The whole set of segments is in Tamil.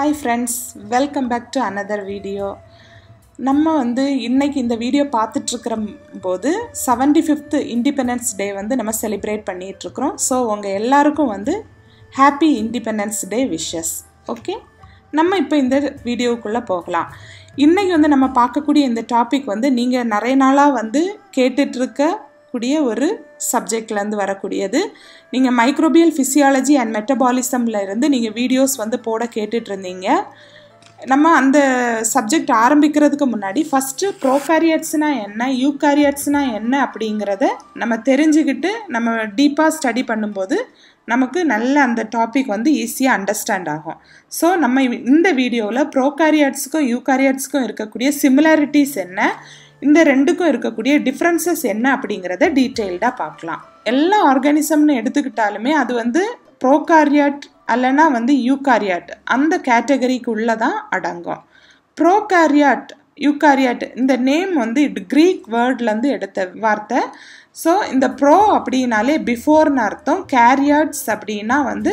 Hi friends welcome back to another video நம்ம வந்து இன்னைக்கு இந்த வீடியோ பார்த்துட்ருக்கிற போது செவன்டி ஃபிஃப்த்து இண்டிபெண்டன்ஸ் டே வந்து நம்ம செலிப்ரேட் பண்ணிகிட்ருக்குறோம் ஸோ உங்கள் எல்லாருக்கும் வந்து happy independence day wishes okay நம்ம இப்போ இந்த வீடியோவுக்குள்ளே போகலாம் இன்றைக்கி வந்து நம்ம பார்க்கக்கூடிய இந்த டாபிக் வந்து நீங்கள் நிறைய நாளாக வந்து கேட்டுட்ருக்க கூடிய ஒரு சப்ஜெக்ட்லேருந்து வரக்கூடியது நீங்கள் மைக்ரோபியல் ஃபிசியாலஜி அண்ட் மெட்டபாலிசமில் இருந்து நீங்கள் வீடியோஸ் வந்து போட கேட்டுட்டு இருந்தீங்க நம்ம அந்த சப்ஜெக்ட் ஆரம்பிக்கிறதுக்கு முன்னாடி ஃபஸ்ட்டு ப்ரோகாரியட்ஸ்னால் என்ன யூகாரியட்ஸ்னால் என்ன அப்படிங்கிறத நம்ம தெரிஞ்சுக்கிட்டு நம்ம டீப்பாக ஸ்டடி பண்ணும்போது நமக்கு நல்ல அந்த டாபிக் வந்து ஈஸியாக அண்டர்ஸ்டாண்ட் ஆகும் ஸோ நம்ம இந்த வீடியோவில் ப்ரோகாரியட்ஸுக்கும் யூகாரியட்ஸுக்கும் இருக்கக்கூடிய சிமிலாரிட்டிஸ் என்ன இந்த ரெண்டுக்கும் இருக்கக்கூடிய டிஃப்ரென்சஸ் என்ன அப்படிங்கிறத டீட்டெயில்டாக பார்க்கலாம் எல்லா ஆர்கானிசம்னு எடுத்துக்கிட்டாலுமே அது வந்து ப்ரோகாரியாட் அல்லனா வந்து யூகாரியாட் அந்த கேட்டகரிக்குள்ளே தான் அடங்கும் ப்ரோகாரியாட் யூகாரியாட் இந்த நேம் வந்து க்ரீக் வேர்ட்லேருந்து எடுத்த வார்த்தை ஸோ இந்த ப்ரோ அப்படின்னாலே பிஃபோர்னு அர்த்தம் கேரியாட்ஸ் அப்படின்னா வந்து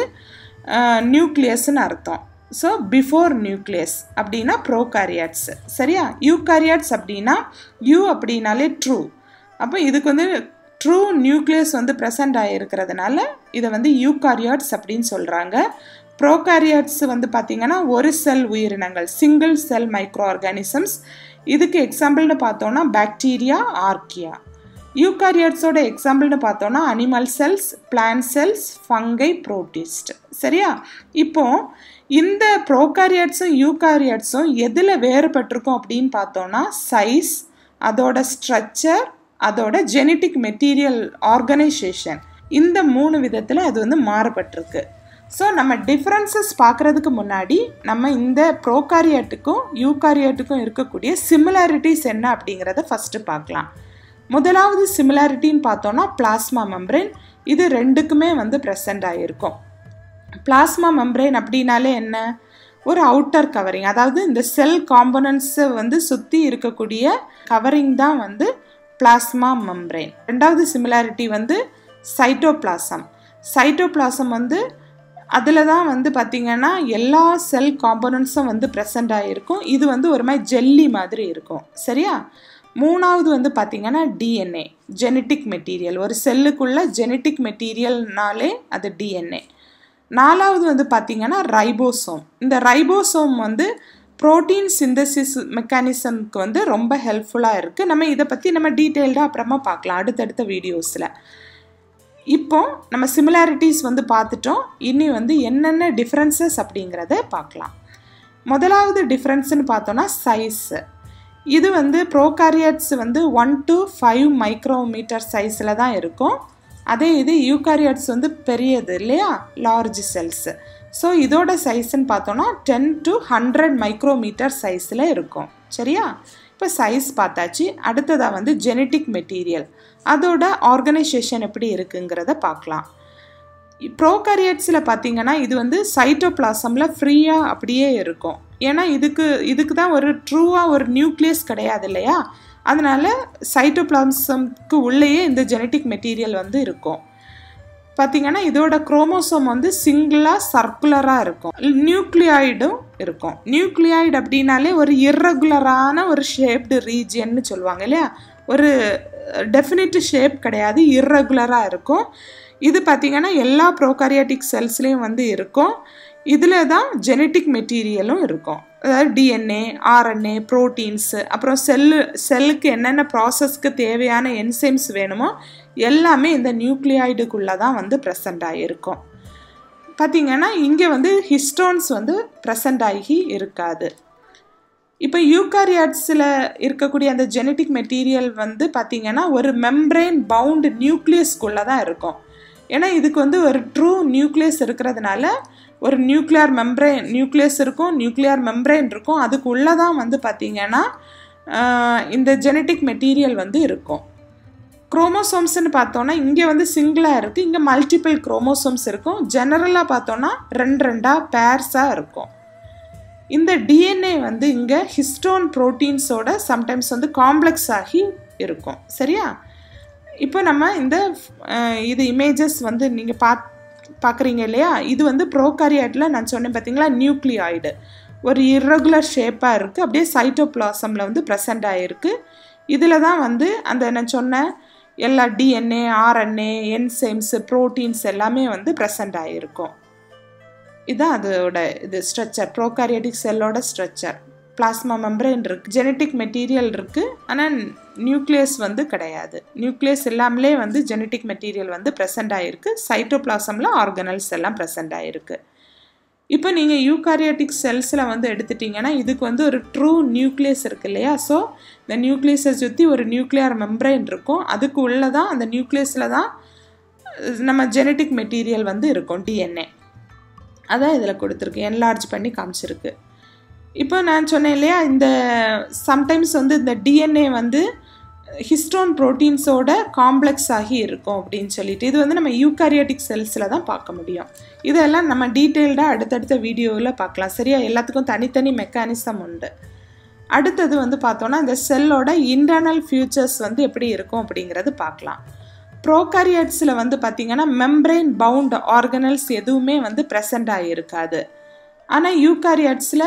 நியூக்ளியஸ்னு அர்த்தம் ஸோ பிஃபோர் நியூக்ளியஸ் அப்படின்னா ப்ரோகாரியாட்ஸ் சரியா யூகாரியாட்ஸ் அப்படின்னா யூ அப்படின்னாலே ட்ரூ அப்போ இதுக்கு வந்து ட்ரூ நியூக்ளியஸ் வந்து ப்ரெசண்ட் ஆகிருக்கிறதுனால இதை வந்து யூகாரியாட்ஸ் அப்படின்னு சொல்கிறாங்க ப்ரோகாரியாட்ஸ் வந்து பார்த்திங்கன்னா ஒரு செல் உயிரினங்கள் சிங்கிள் செல் மைக்ரோ ஆர்கானிசம்ஸ் இதுக்கு எக்ஸாம்பிள்னு பார்த்தோன்னா பாக்டீரியா ஆர்கியா யூகாரியாட்ஸோட எக்ஸாம்பிள்னு பார்த்தோன்னா animal cells plant cells fungi protist சரியா இப்போ இந்த ப்ரோகாரியாட்ஸும் யூகாரியாட்ஸும் எதில் வேறுபட்டிருக்கும் அப்படின்னு பார்த்தோன்னா சைஸ் அதோட ஸ்ட்ரக்சர் அதோட ஜெனட்டிக் மெட்டீரியல் ஆர்கனைசேஷன் இந்த மூணு விதத்தில் அது வந்து மாறுபட்டிருக்கு ஸோ நம்ம டிஃப்ரென்சஸ் பார்க்குறதுக்கு முன்னாடி நம்ம இந்த ப்ரோகாரியாட்டுக்கும் யூகாரியாட்டுக்கும் இருக்கக்கூடிய சிமிலாரிட்டிஸ் என்ன அப்படிங்கிறத ஃபஸ்ட்டு பார்க்கலாம் முதலாவது சிமிலாரிட்டின்னு பார்த்தோன்னா பிளாஸ்மா மெம்ப்ரெயின் இது ரெண்டுக்குமே வந்து ப்ரெசண்ட் ஆகிருக்கும் பிளாஸ்மா மெம்ப்ரெயின் அப்படின்னாலே என்ன ஒரு அவுட்டர் கவரிங் அதாவது இந்த செல் காம்பனன்ட்ஸை வந்து சுற்றி இருக்கக்கூடிய கவரிங் தான் வந்து பிளாஸ்மா மெம்ப்ரெயின் ரெண்டாவது சிமிலாரிட்டி வந்து சைட்டோபிளாசம் சைட்டோபிளாசம் வந்து அதில் தான் வந்து பார்த்திங்கன்னா எல்லா செல் காம்பனன்ட்ஸும் வந்து ப்ரெசண்ட் ஆகிருக்கும் இது வந்து ஒரு மாதிரி ஜெல்லி மாதிரி இருக்கும் சரியா மூணாவது வந்து பார்த்திங்கன்னா டிஎன்ஏ ஜெனட்டிக் மெட்டீரியல் ஒரு செல்லுக்குள்ள ஜெனட்டிக் மெட்டீரியல்னாலே அது டிஎன்ஏ நாலாவது வந்து பார்த்திங்கன்னா ரைபோசோம் இந்த ரைபோசோம் வந்து ப்ரோட்டீன் சிந்தசிஸ் மெக்கானிசம்க்கு வந்து ரொம்ப ஹெல்ப்ஃபுல்லாக இருக்குது நம்ம இதை பற்றி நம்ம டீட்டெயில்டாக அப்புறமா பார்க்கலாம் அடுத்தடுத்த வீடியோஸில் இப்போ நம்ம சிமிலாரிட்டிஸ் வந்து பார்த்துட்டோம் இனி வந்து என்னென்ன டிஃப்ரென்சஸ் அப்படிங்கிறத பார்க்கலாம் முதலாவது டிஃப்ரென்ஸ்னு பார்த்தோன்னா சைஸு இது வந்து ப்ரோகாரியட்ஸ் வந்து ஒன் டு ஃபைவ் மைக்ரோமீட்டர் சைஸில் தான் இருக்கும் அதே இது யூகாரியட்ஸ் வந்து பெரியது இல்லையா லார்ஜ் செல்ஸு ஸோ இதோட சைஸ்ன்னு பார்த்தோன்னா டென் டு ஹண்ட்ரட் மைக்ரோமீட்டர் சைஸில் இருக்கும் சரியா இப்போ சைஸ் பார்த்தாச்சு அடுத்ததாக வந்து ஜெனட்டிக் மெட்டீரியல் அதோட ஆர்கனைசேஷன் எப்படி இருக்குங்கிறத பார்க்கலாம் ப்ரோகாரியட்ஸில் பார்த்தீங்கன்னா இது வந்து சைட்டோபிளாசமில் ஃப்ரீயாக அப்படியே இருக்கும் ஏன்னா இதுக்கு இதுக்கு தான் ஒரு ட்ரூவாக ஒரு நியூக்ளியஸ் கிடையாது இல்லையா அதனால் சைட்டோபிளாசம்க்கு உள்ளேயே இந்த ஜெனட்டிக் மெட்டீரியல் வந்து இருக்கும் பார்த்தீங்கன்னா இதோட குரோமோசோம் வந்து சிங்கிளாக சர்க்குலராக இருக்கும் நியூக்ளியாய்டும் இருக்கும் நியூக்ளியாய்டு அப்படின்னாலே ஒரு இர்ரெகுலரான ஒரு ஷேப்டு ரீஜியன்னு சொல்லுவாங்க இல்லையா ஒரு டெஃபினிட் ஷேப் கிடையாது இர்ரெகுலராக இருக்கும் இது பார்த்திங்கன்னா எல்லா ப்ரோகாரியாட்டிக் செல்ஸ்லேயும் வந்து இருக்கும் இதில் தான் ஜெனட்டிக் மெட்டீரியலும் இருக்கும் அதாவது டிஎன்ஏ ஆர்என்ஏ ப்ரோட்டீன்ஸு அப்புறம் செல்லு செல்லுக்கு என்னென்ன ப்ராசஸ்க்கு தேவையான என்சைம்ஸ் வேணுமோ எல்லாமே இந்த நியூக்ளியாய்டுக்குள்ளே தான் வந்து ப்ரெசண்ட் ஆகியிருக்கும் பார்த்திங்கன்னா இங்கே வந்து ஹிஸ்டோன்ஸ் வந்து ப்ரெசண்ட் ஆகி இருக்காது இப்போ யூகாரியாட்ஸில் இருக்கக்கூடிய அந்த ஜெனட்டிக் மெட்டீரியல் வந்து பார்த்திங்கன்னா ஒரு மெம்ப்ரெயின் பவுண்டு நியூக்ளியஸ்குள்ளே தான் இருக்கும் ஏன்னா இதுக்கு வந்து ஒரு ட்ரூ நியூக்ளியஸ் இருக்கிறதுனால ஒரு நியூக்ளியர் மெம்ப்ரெயின் நியூக்ளியஸ் இருக்கும் நியூக்ளியர் மெம்ப்ரெயின் இருக்கும் அதுக்குள்ளே தான் வந்து பார்த்திங்கன்னா இந்த ஜெனட்டிக் மெட்டீரியல் வந்து இருக்கும் குரோமோசோம்ஸ்னு பார்த்தோன்னா இங்கே வந்து சிங்கிளாக இருக்குது இங்கே மல்டிபிள் குரோமோசோம்ஸ் இருக்கும் ஜெனரலாக பார்த்தோன்னா ரெண்டு ரெண்டாக பேர்ஸாக இருக்கும் இந்த டிஎன்ஏ வந்து இங்கே ஹிஸ்டோன் ப்ரோட்டீன்ஸோட சம்டைம்ஸ் வந்து காம்ப்ளெக்ஸ் ஆகி இருக்கும் சரியா இப்போ நம்ம இந்த இது இமேஜஸ் வந்து நீங்கள் பாத் பார்க்குறீங்க இல்லையா இது வந்து ப்ரோகாரியாட்டில் நான் சொன்னேன் பார்த்தீங்களா நியூக்ளியாய்டு ஒரு இர்ரெகுலர் ஷேப்பாக இருக்குது அப்படியே சைட்டோபிளாசமில் வந்து ப்ரெசண்ட் ஆகிருக்கு இதில் தான் வந்து அந்த நான் சொன்ன எல்லா டிஎன்ஏ ஆர்என்ஏ என்சைம்ஸு ப்ரோட்டீன்ஸ் எல்லாமே வந்து ப்ரெசண்ட் ஆகிருக்கும் இதுதான் அதோட இது ஸ்ட்ரக்சர் ப்ரோகாரியாட்டிக் செல்லோட ஸ்ட்ரக்சர் பிளாஸ்மா மெம்பரேன் இருக்குது ஜெனட்டிக் மெட்டீரியல் இருக்குது ஆனால் நியூக்ளியஸ் வந்து கிடையாது நியூக்ளியஸ் எல்லாமே வந்து ஜெனட்டிக் மெட்டீரியல் வந்து ப்ரெசென்ட் ஆகிருக்கு சைட்டோபிளாசமில் ஆர்கனல்ஸ் எல்லாம் ப்ரெசென்ட் ஆகிருக்கு இப்போ நீங்கள் யூகாரியாட்டிக் செல்ஸில் வந்து எடுத்துட்டிங்கன்னா இதுக்கு வந்து ஒரு ட்ரூ நியூக்ளியஸ் இருக்குது இல்லையா ஸோ இந்த நியூக்ளியஸை சுற்றி ஒரு நியூக்ளியர் மெம்பரைன் இருக்கும் அதுக்கு உள்ளே தான் அந்த நியூக்ளியஸில் தான் நம்ம ஜெனட்டிக் மெட்டீரியல் வந்து இருக்கும் டிஎன்ஏ அதான் இதில் கொடுத்துருக்கு என்லார்ஜ் பண்ணி காமிச்சிருக்கு இப்போ நான் சொன்னேன் இல்லையா இந்த சம்டைம்ஸ் வந்து இந்த டிஎன்ஏ வந்து ஹிஸ்டோன் ப்ரோட்டீன்ஸோட காம்ப்ளெக்ஸ் ஆகி இருக்கும் அப்படின்னு சொல்லிட்டு இது வந்து நம்ம யூகாரியாட்டிக் செல்ஸில் தான் பார்க்க முடியும் இதெல்லாம் நம்ம டீட்டெயில்டாக அடுத்தடுத்த வீடியோவில் பார்க்கலாம் சரியா எல்லாத்துக்கும் தனித்தனி மெக்கானிசம் உண்டு அடுத்தது வந்து பார்த்தோன்னா இந்த செல்லோட இன்டர்னல் ஃபியூச்சர்ஸ் வந்து எப்படி இருக்கும் அப்படிங்கிறது பார்க்கலாம் ப்ரோகாரியாட்ஸில் வந்து பார்த்திங்கன்னா மெம்ப்ரெயின் பவுண்ட் ஆர்கனல்ஸ் எதுவுமே வந்து ப்ரெசண்ட் ஆகியிருக்காது ஆனால் யூகாரியாட்ஸில்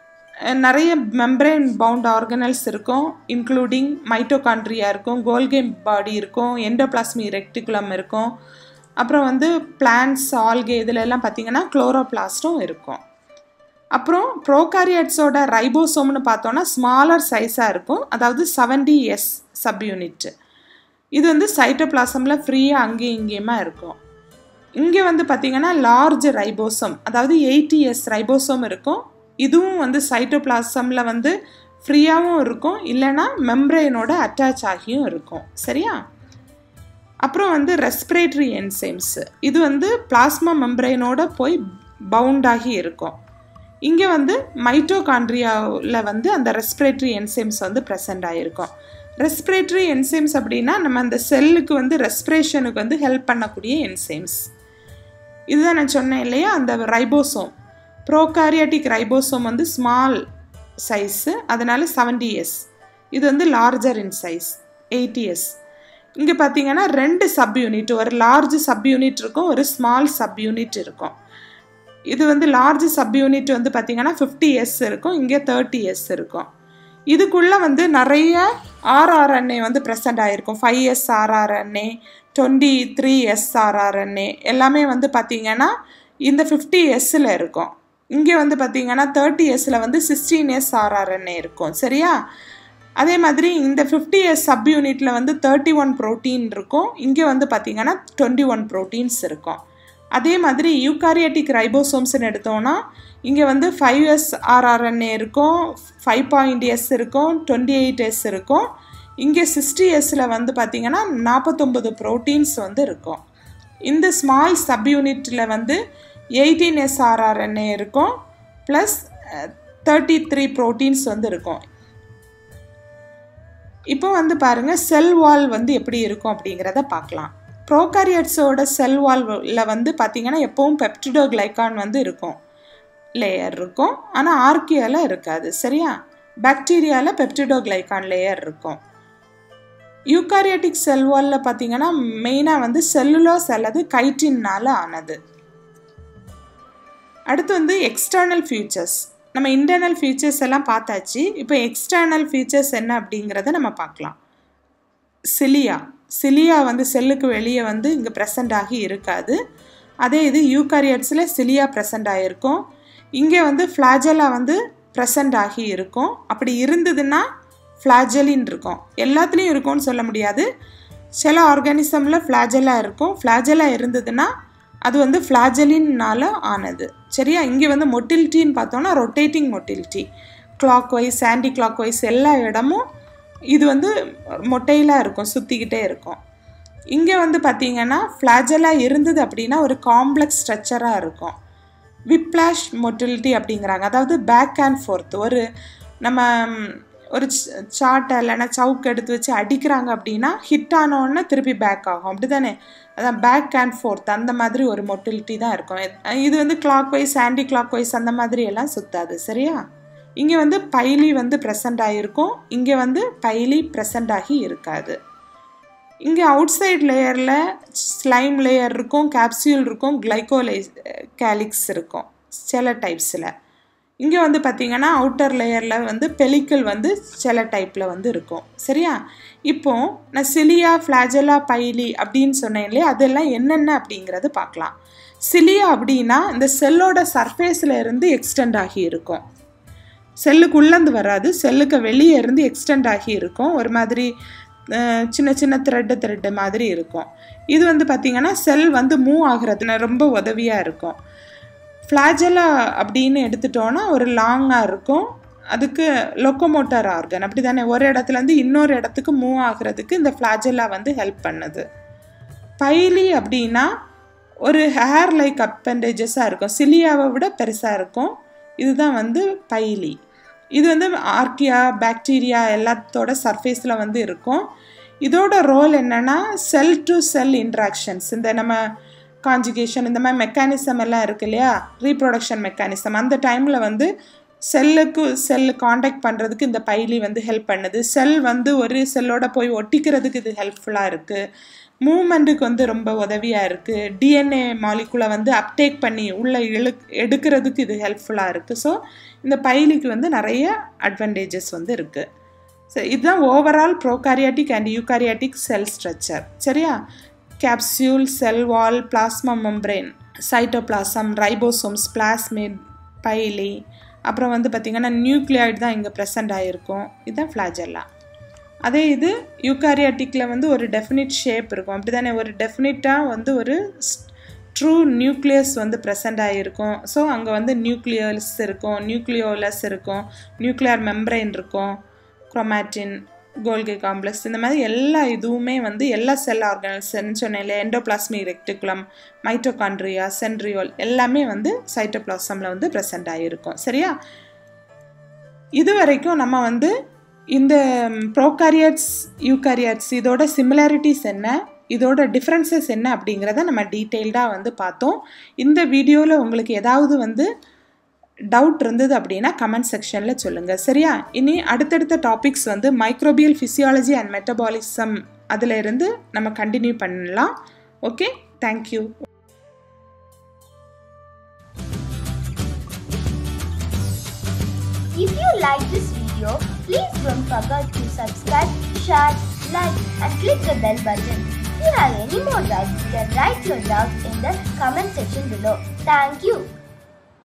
நிறைய மெம்ப்ரெயின் பவுண்ட் ஆர்கனல்ஸ் இருக்கும் இன்க்ளூடிங் மைட்டோகாண்ட்ரியா இருக்கும் கோல்கேம் பாடி இருக்கும் எண்டோபிளாஸ்மி ரெக்டிகுலம் இருக்கும் அப்புறம் வந்து பிளான்ட்ஸ் ஆல்கே இதில் எல்லாம் பார்த்திங்கன்னா குளோரோபிளாஸ்டும் இருக்கும் அப்புறம் ப்ரோகாரியாட்ஸோட ரைபோசோம்னு பார்த்தோன்னா ஸ்மாலர் சைஸாக இருக்கும் அதாவது செவன்டி எஸ் சப் யூனிட் இது வந்து சைட்டோபிளாசமில் ஃப்ரீயாக அங்கேயும் இங்கேயுமா இருக்கும் இங்கே வந்து பார்த்திங்கன்னா லார்ஜ் ரைபோசோம் அதாவது எயிட்டி எஸ் ரைபோசோம் இருக்கும் இதுவும் வந்து சைட்டோபிளாசமில் வந்து ஃப்ரீயாகவும் இருக்கும் இல்லைனா மெம்ப்ரெயினோட அட்டாச் ஆகியும் இருக்கும் சரியா அப்புறம் வந்து ரெஸ்பிரேட்டரி என்சைம்ஸ் இது வந்து பிளாஸ்மா மெம்ப்ரெயினோட போய் பவுண்ட் ஆகி இருக்கும் இங்கே வந்து மைட்டோகாண்ட்ரியாவில் வந்து அந்த ரெஸ்பிரேட்டரி என்சைம்ஸ் வந்து ப்ரெசண்ட் ஆகிருக்கும் ரெஸ்பிரேட்டரி என்சைம்ஸ் அப்படின்னா நம்ம அந்த செல்லுக்கு வந்து ரெஸ்பிரேஷனுக்கு வந்து ஹெல்ப் பண்ணக்கூடிய என்சைம்ஸ் இதுதான் நான் சொன்னேன் இல்லையா அந்த ரைபோசோம் ப்ரோகாரியாட்டிக் ரைபோசோம் வந்து ஸ்மால் சைஸு அதனால செவன்டி எஸ் இது வந்து larger in size eighty S இங்கே பார்த்தீங்கன்னா ரெண்டு சப் யூனிட் ஒரு லார்ஜ் சப் யூனிட் இருக்கும் ஒரு ஸ்மால் சப் யூனிட் இருக்கும் இது வந்து லார்ஜ் சப் யூனிட் வந்து பார்த்தீங்கன்னா ஃபிஃப்டி எஸ் இருக்கும் இங்கே தேர்ட்டி எஸ் இருக்கும் இதுக்குள்ளே வந்து நிறைய ஆர்ஆர்என்ஏ வந்து ப்ரெசண்ட் ஆகிருக்கும் five S rRNA twenty three S rRNA எல்லாமே வந்து பார்த்திங்கன்னா இந்த ஃபிஃப்டி எஸ்ஸில் இருக்கும் இங்கே வந்து பார்த்திங்கன்னா தேர்ட்டி எஸ்ஸில் வந்து சிக்ஸ்டீன் எஸ் ஆர்ஆர்என்ஏ இருக்கும் சரியா அதே மாதிரி இந்த ஃபிஃப்டி எஸ் சப் யூனிட்டில் வந்து தேர்ட்டி ஒன் ப்ரோட்டீன் இருக்கும் இங்கே வந்து பார்த்திங்கன்னா டுவெண்ட்டி ஒன் ப்ரோட்டீன்ஸ் இருக்கும் அதே மாதிரி யூகாரியாட்டிக் ரைபோசோம்ஸ்னு எடுத்தோன்னா இங்கே வந்து ஃபைவ் எஸ் ஆர்ஆர்என்ஏ இருக்கும் ஃபைவ் பாயிண்ட் எஸ் இருக்கும் டுவெண்ட்டி எயிட் எஸ் இருக்கும் இங்கே சிக்ஸ்டி எஸ்ஸில் வந்து பார்த்திங்கன்னா நாற்பத்தொம்பது ப்ரோட்டீன்ஸ் வந்து இருக்கும் இந்த ஸ்மால் சப் யூனிட்டில் வந்து எயிட்டீன் எஸ் ஆர்ஆர்என்ஏ இருக்கும் ப்ளஸ் தேர்ட்டி த்ரீ ப்ரோட்டீன்ஸ் வந்து இருக்கும் இப்போ வந்து பாருங்கள் செல் வால் வந்து எப்படி இருக்கும் அப்படிங்கிறத பார்க்கலாம் ப்ரோகாரியட்ஸோட செல் வால்வில் வந்து பார்த்திங்கன்னா எப்போவும் பெப்டிடோ கிளைக்கான் வந்து இருக்கும் லேயர் இருக்கும் ஆனால் ஆர்கியாவில் இருக்காது சரியா பாக்டீரியாவில் பெப்டிடோ கிளைக்கான் லேயர் இருக்கும் யூகாரியாட்டிக் செல் வாலில் பார்த்தீங்கன்னா மெயினாக வந்து செல்லுலோஸ் அல்லது கைட்டின்னால் ஆனது அடுத்து வந்து எக்ஸ்டர்னல் ஃபியூச்சர்ஸ் நம்ம இன்டர்னல் ஃபீச்சர்ஸ் எல்லாம் பார்த்தாச்சு இப்போ எக்ஸ்டர்னல் ஃபீச்சர்ஸ் என்ன அப்படிங்கிறத நம்ம பார்க்கலாம் சிலியா சிலியா வந்து செல்லுக்கு வெளியே வந்து இங்கே ப்ரெசண்ட் ஆகி இருக்காது அதே இது யூகாரியட்ஸில் சிலியா ப்ரெசண்ட் ஆகிருக்கும் இங்கே வந்து ஃப்ளாஜலா வந்து ப்ரெசண்ட் ஆகி இருக்கும் அப்படி இருந்ததுன்னா ஃப்ளாஜலின் இருக்கும் எல்லாத்துலேயும் இருக்கும்னு சொல்ல முடியாது சில ஆர்கானிசமில் ஃப்ளாஜலா இருக்கும் ஃப்ளாஜலா இருந்ததுன்னா அது வந்து ஃப்ளாஜலின்னால ஆனது சரியா இங்கே வந்து மொட்டிலிட்டின்னு பார்த்தோன்னா rotating motility clockwise anticlockwise எல்லா இடமும் இது வந்து மொட்டையிலாக இருக்கும் சுற்றிக்கிட்டே இருக்கும் இங்கே வந்து பார்த்திங்கன்னா ஃப்ளாஜலாக இருந்தது அப்படின்னா ஒரு காம்ப்ளெக்ஸ் ஸ்ட்ரக்சராக இருக்கும் விப்ளாஷ் மொட்டிலிட்டி அப்படிங்கிறாங்க அதாவது பேக் அண்ட் ஃபோர்த் ஒரு நம்ம ஒரு சாட்டை இல்லைன்னா சவுக்கு எடுத்து வச்சு அடிக்கிறாங்க அப்படின்னா ஹிட் ஆனோடனே திருப்பி பேக் ஆகும் அப்படி தானே அதான் பேக் அண்ட் ஃபோர்த் அந்த மாதிரி ஒரு மொட்டிலிட்டி தான் இருக்கும் இது வந்து clockwise anticlockwise அந்த மாதிரி எல்லாம் சுத்தாது சரியா இங்கே வந்து பைலி வந்து ப்ரெசண்ட் ஆகிருக்கும் இங்கே வந்து பைலி ப்ரெசண்ட் ஆகி இருக்காது இங்கே அவுட் சைட் லேயரில் ஸ்லைம் லேயர் இருக்கும் கேப்சியூல் இருக்கும் கிளைகோலை கேலிக்ஸ் இருக்கும் சில டைப்ஸில் இங்கே வந்து பார்த்திங்கன்னா அவுட்டர் லேயரில் வந்து பெலிக்கல் வந்து சில டைப்பில் வந்து இருக்கும் சரியா இப்போ நான் சிலியா ஃப்ளாஜலா பைலி அப்படின்னு சொன்னேன் இல்லையா அதெல்லாம் என்னென்ன அப்படிங்கிறது பார்க்கலாம் சிலியா அப்படின்னா இந்த செல்லோட சர்ஃபேஸில் இருந்து எக்ஸ்டெண்ட் ஆகி இருக்கும் செல்லுக்கு உள்ளேருந்து வராது செல்லுக்கு வெளியே இருந்து எக்ஸ்டெண்ட் ஆகி இருக்கும் ஒரு மாதிரி சின்ன சின்ன த்ரெட்டு த்ரெட்டு மாதிரி இருக்கும் இது வந்து பார்த்திங்கன்னா செல் வந்து மூவ் ஆகிறதுல ரொம்ப உதவியாக இருக்கும் ஃப்ளாஜலா அப்படின்னு எடுத்துட்டோன்னா ஒரு லாங்காக இருக்கும் அதுக்கு லொக்கோமோட்டர் ஆர்கன் அப்படி தானே ஒரு இடத்துலேருந்து இன்னொரு இடத்துக்கு மூவ் ஆகிறதுக்கு இந்த ஃப்ளாஜலா வந்து ஹெல்ப் பண்ணுது பைலி அப்படின்னா ஒரு ஹேர் லைக் அப்பண்டேஜஸாக இருக்கும் சிலியாவை விட பெருசாக இருக்கும் இதுதான் வந்து பைலி இது வந்து ஆர்கியா பாக்டீரியா எல்லாத்தோட சர்ஃபேஸில் வந்து இருக்கும் இதோட ரோல் என்னென்னா செல் டு செல் இன்ட்ராக்ஷன்ஸ் இந்த நம்ம காஞ்சிகேஷன் இந்த மாதிரி மெக்கானிசம் எல்லாம் இருக்கு இல்லையா ரீப்ரொடக்ஷன் மெக்கானிசம் அந்த டைமில் வந்து செல்லுக்கு செல்லு காண்டாக்ட் பண்ணுறதுக்கு இந்த பைலி வந்து ஹெல்ப் பண்ணுது செல் வந்து ஒரு செல்லோட போய் ஒட்டிக்கிறதுக்கு இது ஹெல்ப்ஃபுல்லாக இருக்குது மூமெண்ட்டுக்கு வந்து ரொம்ப உதவியாக இருக்குது டிஎன்ஏ மாலிகுலை வந்து அப்டேக் பண்ணி உள்ளே இழு எடுக்கிறதுக்கு இது ஹெல்ப்ஃபுல்லாக இருக்குது ஸோ இந்த பைலிக்கு வந்து நிறைய அட்வான்டேஜஸ் வந்து இருக்குது ஸோ இதுதான் overall prokaryotic and eukaryotic cell structure சரியா capsule cell wall plasma membrane cytoplasm ribosomes plasmid pili அப்புறம் வந்து பார்த்திங்கன்னா நியூக்ளியாய்டு தான் இங்கே ப்ரெசண்ட் ஆகிருக்கும் இதுதான் ஃப்ளாஜெல்லா அதே இது யூகாரியாட்டிக்கில் வந்து ஒரு டெஃபினிட் ஷேப் இருக்கும் அப்படி தானே ஒரு டெஃபினிட்டாக வந்து ஒரு ட்ரூ நியூக்ளியஸ் வந்து ப்ரெசண்ட் ஆகிருக்கும் ஸோ அங்கே வந்து நியூக்ளியஸ் இருக்கும் நியூக்ளியோலஸ் இருக்கும் நியூக்ளியர் மெம்ப்ரைன் இருக்கும் குரோமேட்டின் கோல்கே காம்ப்ளெக்ஸ் இந்த மாதிரி எல்லா இதுவுமே வந்து எல்லா செல் ஆர்கனல்ஸ்ன்னு சொன்னேன் எண்டோபிளாஸ்மிக் ரெக்டிகுலம் மைட்டோகான்ட்ரியா சென்ட்ரியோல் எல்லாமே வந்து சைட்டோபிளாசமில் வந்து ப்ரெசண்ட் ஆகிருக்கும் சரியா இது வரைக்கும் நம்ம வந்து இந்த ப்ரோகாரியட்ஸ் யூகாரியட்ஸ் இதோட சிமிலாரிட்டிஸ் என்ன இதோட டிஃப்ரென்சஸ் என்ன அப்படிங்கிறத நம்ம டீட்டெயில்டாக வந்து பார்த்தோம் இந்த வீடியோவில் உங்களுக்கு ஏதாவது வந்து டவுட் இருந்தது அப்படின்னா கமெண்ட் செக்ஷனில் சொல்லுங்கள் சரியா இனி அடுத்தடுத்த டாபிக்ஸ் வந்து மைக்ரோபியல் ஃபிசியாலஜி அண்ட் மெட்டபாலிசம் அதில் இருந்து நம்ம கண்டினியூ பண்ணலாம் okay thank you If you like this video, please don't forget to subscribe, share, like and click the bell button. If you have any more doubts, you can write your doubts in the comment section below. Thank you.